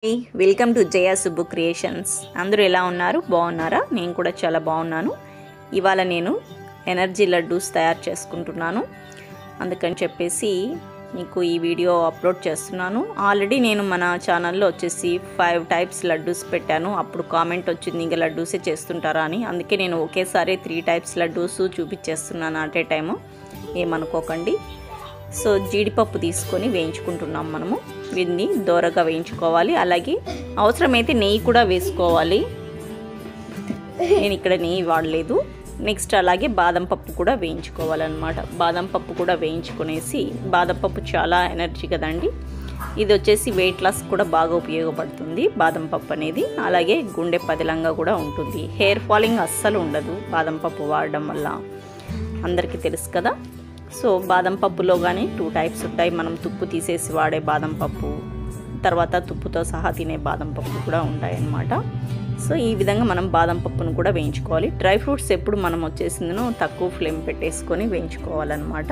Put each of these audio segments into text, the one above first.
hi welcome to Jaya Subbu creations అందరూ ఎలా ఉన్నారు బాగున్నారా నేను కూడా చాలా బాగున్నాను ఇవాళ నేను ఎనర్జీ లడ్డూస్ తయారు చేసుకుంటున్నాను అందుకని చెప్పేసి మీకు ఈ వీడియో అప్లోడ్ చేస్తున్నాను ఆల్రెడీ నేను మన ఛానల్లో వచ్చేసి ఫైవ్ టైప్స్ లడ్డూస్ పెట్టాను అప్పుడు కామెంట్ వచ్చింది ఇంకా లడ్డూసే చేస్తుంటారా అని అందుకే నేను ఒకేసారి త్రీ టైప్స్ లడ్డూస్ చూపించేస్తున్నాను అట్ ఏ టైము ఏమనుకోకండి సో జీడిపప్పు తీసుకొని వేయించుకుంటున్నాం మనము వీటిని దోరగా వేయించుకోవాలి అలాగే అవసరమైతే నెయ్యి కూడా వేసుకోవాలి నేను ఇక్కడ నెయ్యి వాడలేదు నెక్స్ట్ అలాగే బాదం పప్పు కూడా వేయించుకోవాలన్నమాట బాదం పప్పు కూడా వేయించుకునేసి బాదం పప్పు చాలా ఎనర్జీ కదండి ఇది వచ్చేసి వెయిట్ లాస్ కూడా బాగా ఉపయోగపడుతుంది బాదం పప్పు అనేది అలాగే గుండె పదిలంగా కూడా ఉంటుంది హెయిర్ ఫాలింగ్ అస్సలు ఉండదు బాదం పప్పు వాడడం వల్ల అందరికీ తెలుసు కదా సో బాదం పప్పులో కానీ టూ టైప్స్ ఉంటాయి మనం తుప్పు తీసేసి వాడే బాదం పప్పు తర్వాత తుప్పుతో సహా తినే బాదం పప్పు కూడా ఉంటాయి అన్నమాట సో ఈ విధంగా మనం బాదం పప్పును కూడా వేయించుకోవాలి డ్రై ఫ్రూట్స్ ఎప్పుడు మనం వచ్చేసిందనో తక్కువ ఫ్లేమ్ పెట్టేసుకొని వేయించుకోవాలన్నమాట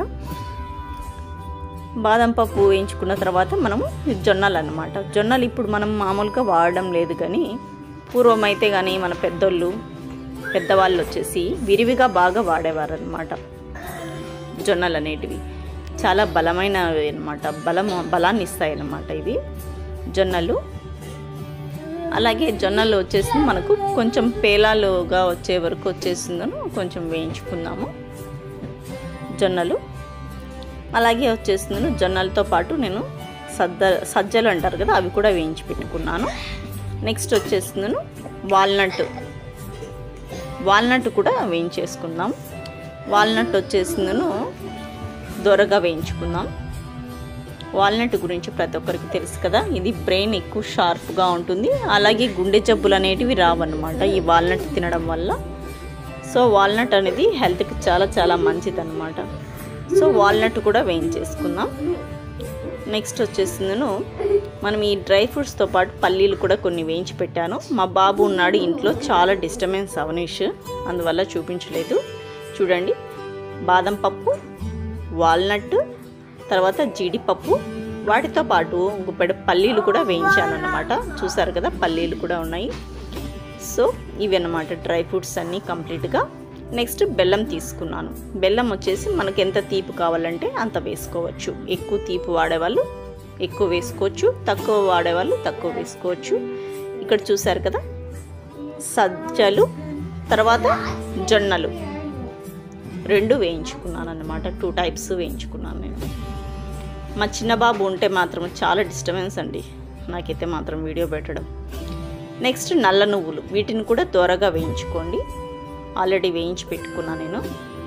బాదం పప్పు వేయించుకున్న తర్వాత మనము జొన్నలు అన్నమాట జొన్నలు ఇప్పుడు మనం మామూలుగా వాడడం లేదు కానీ పూర్వం అయితే కానీ మన పెద్దోళ్ళు పెద్దవాళ్ళు వచ్చేసి విరివిగా బాగా వాడేవారు అనమాట జొన్నలు అనేటివి చాలా బలమైనవి అనమాట బలం బలాన్ని ఇస్తాయి అన్నమాట ఇవి జొన్నలు అలాగే జొన్నలు వచ్చేసి మనకు కొంచెం పేలాలుగా వచ్చే వరకు వచ్చేసిందను కొంచెం వేయించుకుందాము జొన్నలు అలాగే వచ్చేసిందను జొన్నలతో పాటు నేను సద్ద సజ్జలు అంటారు కదా అవి కూడా వేయించి పెట్టుకున్నాను నెక్స్ట్ వచ్చేసిందను వాల్నట్ వాల్నట్ కూడా వేయించేసుకుందాం వాల్నట్ వచ్చేసిందను దొరగా వేయించుకుందాం వాల్నట్ గురించి ప్రతి ఒక్కరికి తెలుసు కదా ఇది బ్రెయిన్ ఎక్కువ షార్ప్గా ఉంటుంది అలాగే గుండె జబ్బులు అనేటివి రావన్నమాట ఈ వాల్నట్ తినడం వల్ల సో వాల్నట్ అనేది హెల్త్కి చాలా చాలా మంచిది అనమాట సో వాల్నట్ కూడా వేయించేసుకుందాం నెక్స్ట్ వచ్చేసిందను మనం ఈ డ్రై ఫ్రూట్స్తో పాటు పల్లీలు కూడా కొన్ని వేయించి పెట్టాను మా బాబు ఉన్నాడు ఇంట్లో చాలా డిస్టర్బెన్స్ అవనీష్ అందువల్ల చూపించలేదు చూడండి బాదం పప్పు వాల్నట్ తర్వాత జీడిపప్పు వాటితో పాటు గుప్పెడు పల్లీలు కూడా వేయించాను అనమాట చూసారు కదా పల్లీలు కూడా ఉన్నాయి సో ఇవి అన్నమాట డ్రై ఫ్రూట్స్ అన్నీ కంప్లీట్గా నెక్స్ట్ బెల్లం తీసుకున్నాను బెల్లం వచ్చేసి మనకి ఎంత తీపి కావాలంటే అంత వేసుకోవచ్చు ఎక్కువ తీపి వాడేవాళ్ళు ఎక్కువ వేసుకోవచ్చు తక్కువ వాడేవాళ్ళు తక్కువ వేసుకోవచ్చు ఇక్కడ చూసారు కదా సజ్జలు తర్వాత జొన్నలు రెండు వేయించుకున్నాను అనమాట టూ టైప్స్ వేయించుకున్నాను నేను మా చిన్న బాబు ఉంటే మాత్రం చాలా డిస్టర్బెన్స్ అండి నాకైతే మాత్రం వీడియో పెట్టడం నెక్స్ట్ నల్ల నువ్వులు వీటిని కూడా త్వరగా వేయించుకోండి ఆల్రెడీ వేయించి పెట్టుకున్నా నేను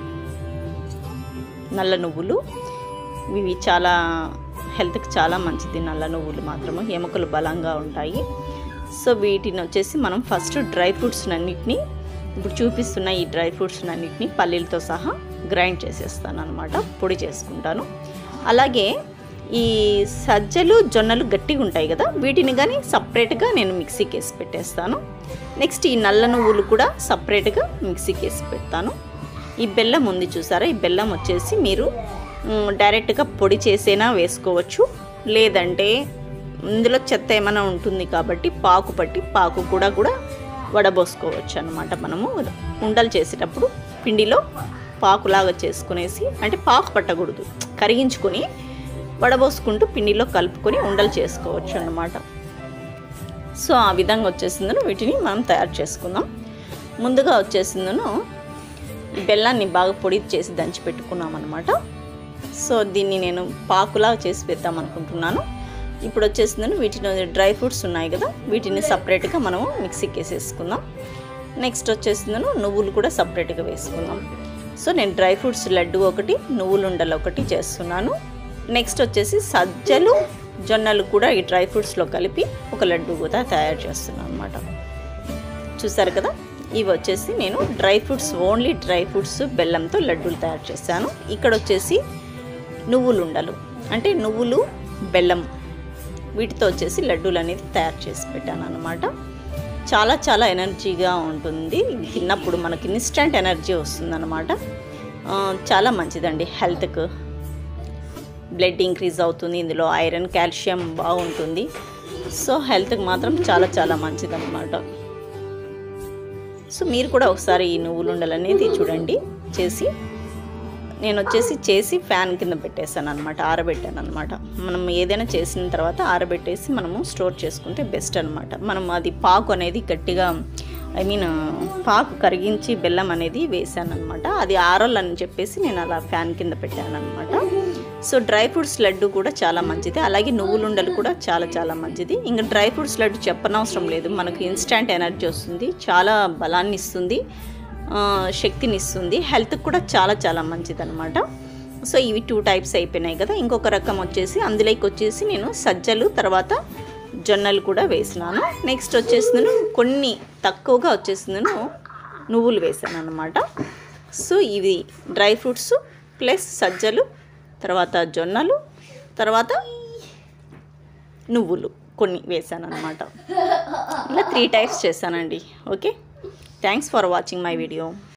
నల్ల నువ్వులు ఇవి చాలా హెల్త్కి చాలా మంచిది నల్ల నువ్వులు మాత్రము ఎముకలు బలంగా ఉంటాయి సో వీటిని వచ్చేసి మనం ఫస్ట్ డ్రై ఫ్రూట్స్ అన్నిటిని ఇప్పుడు చూపిస్తున్న ఈ డ్రై ఫ్రూట్స్ అన్నిటిని పల్లీలతో సహా గ్రైండ్ చేసేస్తాను అనమాట పొడి చేసుకుంటాను అలాగే ఈ సజ్జలు జొన్నలు గట్టిగా ఉంటాయి కదా వీటిని కానీ సపరేట్గా నేను మిక్సీకి వేసి పెట్టేస్తాను నెక్స్ట్ ఈ నల్ల నువ్వులు కూడా సపరేట్గా మిక్సీకి వేసి పెడతాను ఈ బెల్లం ఉంది చూసారా ఈ బెల్లం వచ్చేసి మీరు డైరెక్ట్గా పొడి చేసేనా వేసుకోవచ్చు లేదంటే ఇందులో చెత్త ఏమైనా ఉంటుంది కాబట్టి పాకు పట్టి పాకు కూడా కూడా వడబోసుకోవచ్చు అనమాట మనము ఉండలు చేసేటప్పుడు పిండిలో పాకులాగా చేసుకునేసి అంటే పాకు పట్టకూడదు కరిగించుకొని వడబోసుకుంటూ పిండిలో కలుపుకొని ఉండలు చేసుకోవచ్చు అనమాట సో ఆ విధంగా వచ్చేసిందను వీటిని మనం తయారు చేసుకుందాం ముందుగా వచ్చేసిందను ఈ బెల్లాన్ని బాగా పొడి చేసి దంచి పెట్టుకున్నాం అనమాట సో దీన్ని నేను పాకులా చేసి పెద్దాం అనుకుంటున్నాను ఇప్పుడు వచ్చేసిందని వీటిని డ్రై ఫ్రూట్స్ ఉన్నాయి కదా వీటిని సపరేట్గా మనము మిక్సీకి వేసేసుకుందాం నెక్స్ట్ వచ్చేసిందను నువ్వులు కూడా సపరేట్గా వేసుకుందాం సో నేను డ్రై ఫ్రూట్స్ లడ్డు ఒకటి నువ్వులు ఉండలు ఒకటి చేస్తున్నాను నెక్స్ట్ వచ్చేసి సజ్జలు జొన్నలు కూడా ఈ డ్రై ఫ్రూట్స్లో కలిపి ఒక లడ్డు కూడా తయారు చేస్తున్నాను అనమాట చూసారు కదా ఇవి వచ్చేసి నేను dry fruits only dry fruits బెల్లంతో లడ్డూలు తయారు చేశాను ఇక్కడ వచ్చేసి నువ్వులు ఉండలు అంటే నువ్వులు బెల్లం వీటితో వచ్చేసి లడ్డూలు అనేది తయారు చేసి పెట్టాను అనమాట చాలా చాలా ఎనర్జీగా ఉంటుంది ఇది తిన్నప్పుడు మనకి ఇన్స్టంట్ ఎనర్జీ వస్తుందన్నమాట చాలా మంచిదండి హెల్త్కు బ్లడ్ ఇంక్రీజ్ అవుతుంది ఇందులో ఐరన్ కాల్షియం బాగుంటుంది సో హెల్త్కి మాత్రం చాలా చాలా మంచిదన్నమాట సో మీరు కూడా ఒకసారి ఈ నువ్వులు ఉండలు అనేది చూడండి చేసి నేను వచ్చేసి చేసి ఫ్యాన్ కింద పెట్టేశాను అనమాట ఆరబెట్టాను అనమాట మనం ఏదైనా చేసిన తర్వాత ఆరబెట్టేసి మనము స్టోర్ చేసుకుంటే బెస్ట్ అనమాట మనం అది పాకు అనేది గట్టిగా ఐ మీన్ పాకు కరిగించి బెల్లం అనేది వేసాను అనమాట అది ఆరాలని చెప్పేసి నేను అలా ఫ్యాన్ కింద పెట్టాను అనమాట సో డ్రై ఫ్రూట్స్ లడ్డు కూడా చాలా మంచిది అలాగే నువ్వులుండలు కూడా చాలా చాలా మంచిది ఇంకా డ్రై ఫ్రూట్స్ లడ్డు చెప్పనవసరం లేదు మనకు ఇన్స్టాంట్ ఎనర్జీ వస్తుంది చాలా బలాన్ని ఇస్తుంది ఆ, శక్తిని ఇస్తుంది హెల్త్కి కూడా చాలా చాలా మంచిది అనమాట సో ఇవి టూ టైప్స్ అయిపోయినాయి కదా ఇంకొక రకం వచ్చేసి అందులోకి వచ్చేసి నేను సజ్జలు తర్వాత జొన్నలు కూడా వేసినాను నెక్స్ట్ వచ్చేసి నేను కొన్ని తక్కువగా వచ్చేసి నేను నువ్వులు వేసాను అనమాట సో ఇవి డ్రై ఫ్రూట్స్ ప్లస్ సజ్జలు తర్వాత జొన్నలు తర్వాత నువ్వులు కొన్ని వేసాను అనమాట ఇలా త్రీ టైప్స్ చేశానండి okay thanks for watching my video